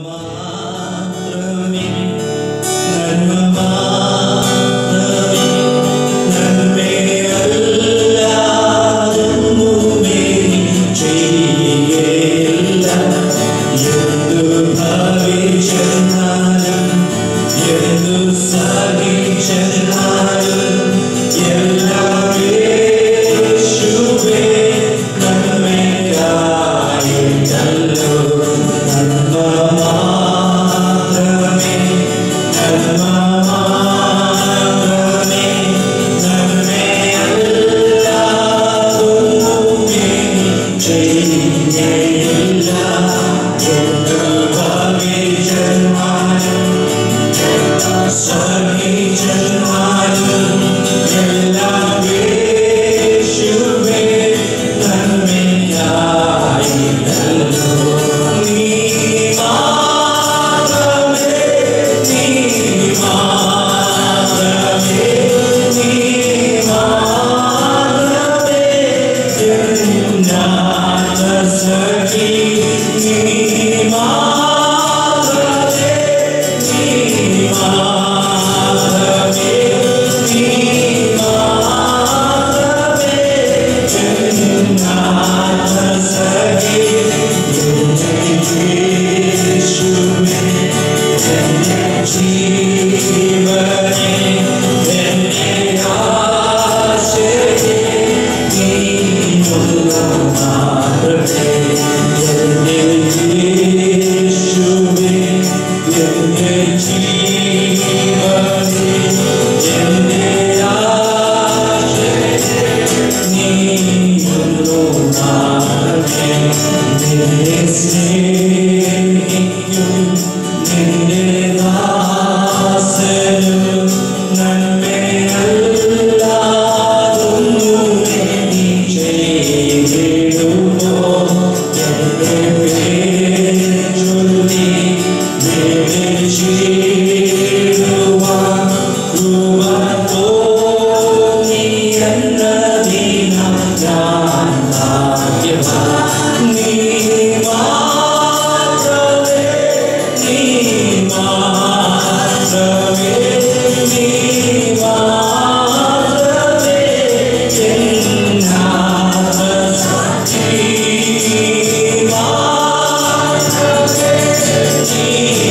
മാത്രമേ നന്മ മാത്രമേ നന്മയല്ലാതൊന്നുമേ ചെയ്യയില്ല എന്തു ഭവിച്ചെന്നാലും എന്തു സഹിച്ചെന്നാലും എല്ലാം യേശുവേ നന്മയ്ക്കായിട്ടല്ലോ നന്മ മാത്രമേ നന്മ മാത്രമേ നന്മയല്ലാതൊന്നുമേ ചെയ്യയില്ല എന്തു ഭവിച്ചെന്നാലും സഹിച്ചെന്നാലും എല്ലാം യേശുവേ നന്മയ്ക്കായിട്ടല്ലോ നീ മാത്രമേ നീ മാത്രമേ നീ മാത്രമേ സഖി നീ മാത്രമേ നീ മാത്രമേ നീ മാത്രമേ സഖി യേശുവേ എന്റെ ജീവനെ എന്റെ ആശയെ നീ മാത്രമേ എന്റെ യേശുവേ എന്റെ ജീവനെ എന്റെ ആശയെ നീ മാത്രമേ നിന്നെ സ്നേഹിക്കും നിന്റെ ദാസനും നന്മയല്ലാതൊന്നുമേ നീ ചെയ്തിടുമോ എന്റെ പേര് ചൊല്ലി വിളിച്ചിടുവാൻ കൃപ തോന്നി എന്നതിനാൽ ഞാൻ ഭാഗ്യവാൻ നീ മാത്രമേ നീ മാത്രമേ നീ മാത്രമേ എന്നാഥ നീ മാത്രമേ നീ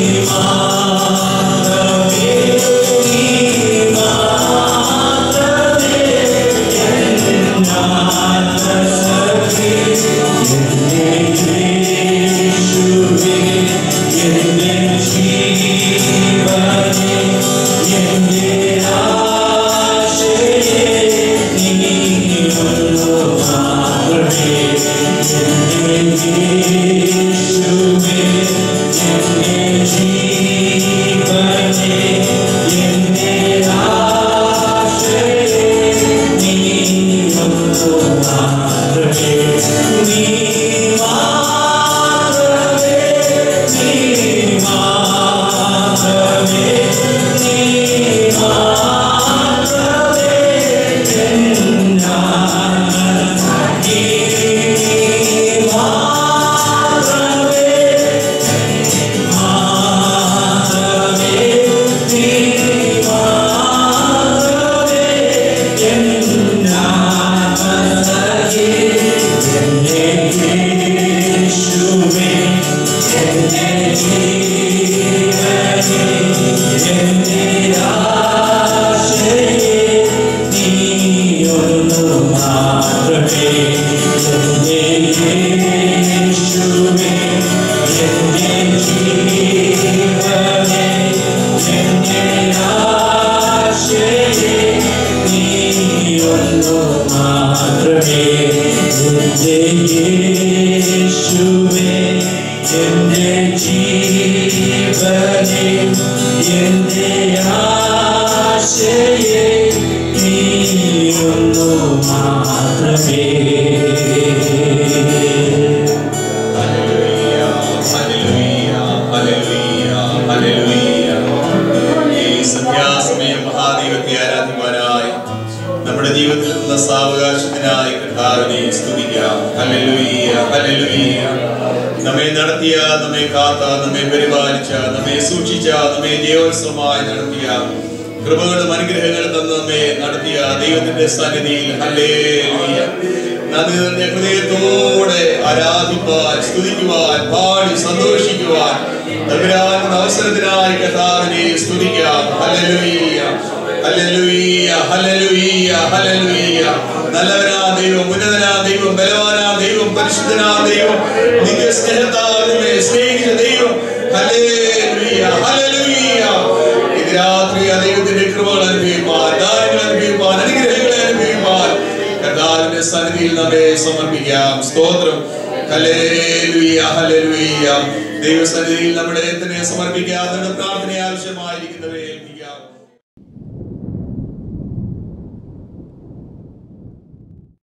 മാത്രമേ നീ മാത്രമേ എന്നാഥ സഖി എന്നെ യേശുവേ എന്റെ ജീവനെ എന്റെ ആശയെ നീ ഒന്നു മാത്രമേ എന്റെ യേശുവേ എന്റെ ജീവനെ എന്റെ ആശയെ നീ ഒന്നു മാത്രമേ നീ മാത്രമേ നീ മാത്രമേ നീ മാത്രമേ എന്നാഥ നീ മാത്രമേ മാത്രമേ നീ മാത്രമേ എന്നാഥ എന്നെ യേശുവേ എന്റെ ജീവനെ എന്റെ ആശയെ നീ ഒന്നു മാത്രമേ എന്റെ യേശുവേ എന്റെ ജീവനെ എന്റെ ആശയെ നീ ഒന്നു മാത്രമേ എന്റെ യേശുവേ എന്റെ ജീവനെ എന്റെ ആശയെ നീ ഒന്നു മാത്രമേ ഈ സന്ധ്യാസമയം മഹാദൈവത്തെ ആരാധിക്കുവാനായി നമ്മുടെ ജീവിതത്തിൽ നിന്ന സാവകാശത്തിനായി കർത്താവിനെ സ്തുതിക്കാം ഹല്ലേലൂയ ഹല്ലേലൂയ നമ്മെ നടത്തിയ നമ്മെ കാത്ത നമ്മെ പരിപാലിച്ച നമ്മെ സൂക്ഷിച്ച നമ്മെ ജയോത്സവമായി നടത്തിയ കൃപകളും അനുഗ്രഹങ്ങളും തന്ന് നമ്മെ നടത്തിയ ദൈവത്തിന്റെ സന്നിധിയിൽ ഹല്ലേലൂയ നന്ദി നിറഞ്ഞ ഹൃദയത്തോടെ ആരാധിപ്പാൻ സ്തുതിക്കുവാൻ പാടി സന്തോഷിക്കുവാൻ തമ്പുരാനുള്ള അവസരത്തിനായി കഥാവിനെ സ്തുതിക്കാം ഹല്ലേലൂയ ഹല്ലേലൂയ ഹല്ലേലൂയ ഹല്ലേലൂയ നല്ലവനാ ദൈവം ഉന്നതനാ ദൈവം ബലവാനാ ദൈവം പരിശുദ്ധനാ ദൈവം നിത്യ സ്നേഹത്താൽ നമ്മെ സ്നേഹിച്ച ദൈവം ഹല്ലേലൂയ ഹല്ലേലൂയ ഇത് രാത്രി ആ ദൈവത്തിന്റെ കൃപകൾ അനുഭവിപ്പാൻ ദാനങ്ങൾ അനുഭവിപ്പാൻ അനുഗ്രഹങ്ങൾ അനുഭവിപ്പാൻ കർത്താവിന്റെ സന്നിധിയിൽ നമ്മെ സമർപ്പിക്കാം സ്തോത്രം ഹല്ലേലൂയ ഹല്ലേലൂയ ദൈവസന്നിധിയിൽ നമ്മുടെ തന്നെ സമർപ്പിക്കാം നമ്മുടെ പ്രാർത്ഥന ആവശ്യമായിരിക്കുന്നവരെ